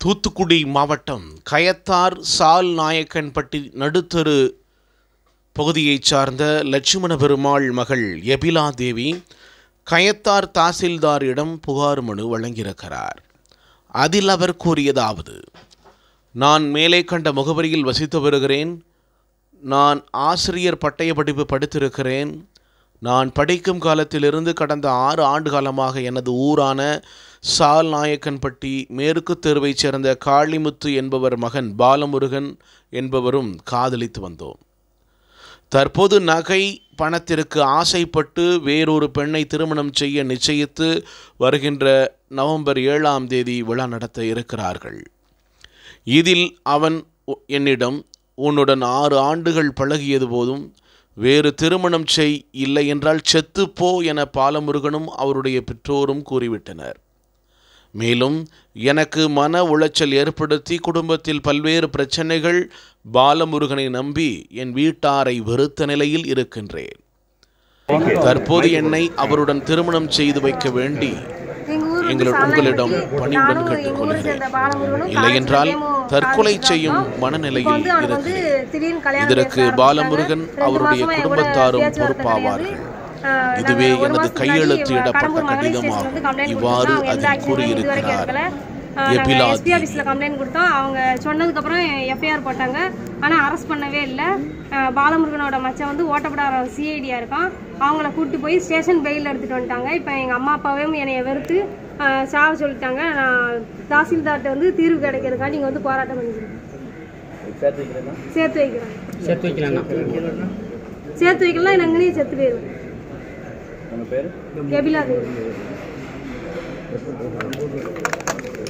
தூத்துக்குடி மாவட்டம் கயத்தார் சால் நாயக்கன்பட்டி நடுத்தரு பகுதியைச் சார்ந்த லட்சுமண பெருமாள் மகள் எபிலா தேவி கயத்தார் தாசில்தாரிடம் புகார் மனு வழங்கியிருக்கிறார் அதில் அவர் கூறியதாவது நான் மேலே கண்ட முகவரியில் வசித்து வருகிறேன் நான் ஆசிரியர் பட்டய படிப்பு படித்திருக்கிறேன் நான் படிக்கும் காலத்திலிருந்து கடந்த ஆறு ஆண்டு காலமாக எனது ஊரான சால் நாயக்கன்பட்டி மேற்கு தெருவைச் சேர்ந்த காளிமுத்து என்பவர் மகன் பாலமுருகன் என்பவரும் காதலித்து வந்தோம் தற்போது நகை பணத்திற்கு ஆசைப்பட்டு வேறொரு பெண்ணை திருமணம் செய்ய நிச்சயித்து வருகின்ற நவம்பர் ஏழாம் தேதி விழா நடத்த இருக்கிறார்கள் இதில் அவன் உ- என்னிடம் உன்னுடன் ஆறு ஆண்டுகள் பழகியது போதும் வேறு திருமணம் செய் இல்லை என்றால் செத்துப்போ என பாலமுருகனும் அவருடைய பெற்றோரும் கூறிவிட்டனர் மேலும் எனக்கு மன உளைச்சல் ஏற்படுத்தி குடும்பத்தில் பல்வேறு பிரச்சனைகள் பாலமுருகனை நம்பி என் வீட்டாரை வெறுத்த நிலையில் இருக்கின்றேன் தற்போது என்னை அவருடன் திருமணம் செய்து வைக்க வேண்டி எங்கள் உங்களிடம் பணிவுடன் கேட்டுக்கொள்கிறேன் இல்லையென்றால் தற்கொலை செய்யும் மனநிலையில் இருக்கிறேன் இதற்கு பாலமுருகன் அவருடைய குடும்பத்தாரும் பொறுப்பாவார்கள் இதுவே எனது கையெழுத்து இடப்பட்ட கடிதமாகும் இவ்வாறு அதில் கூறியிருக்கிறார் எபிலா எஸ்பி ஆஃபீஸில் கம்ப்ளைண்ட் கொடுத்தோம் அவங்க சொன்னதுக்கப்புறம் எஃப்ஐஆர் போட்டாங்க ஆனால் அரெஸ்ட் பண்ணவே இல்லை அஹ் பாலமுருகனோட மச்சான் வந்து ஓட்டப்படாத சிஐடியாக இருக்கான் அவங்கள கூப்பிட்டு போய் ஸ்டேஷன் பெயில் எடுத்துகிட்டு வந்துட்டாங்க இப்போ எங்கள் அம்மா அப்பாவே என்னைய வெறுத்து அஹ் சாவ சொல்லிட்டாங்க நான் தாசில்தார்கிட்ட வந்து தீர்வு கிடைக்கிறதுக்காக நீங்கள் வந்து போராட்டம் பண்ணிக்கிறேன் சேர்த்து வைக்கிறேன் சேர்த்து வைக்கலன்னா சேர்த்து வைக்கலாம் நான் அங்கேயே செத்து போயிடுவேன் எபிலா தேவி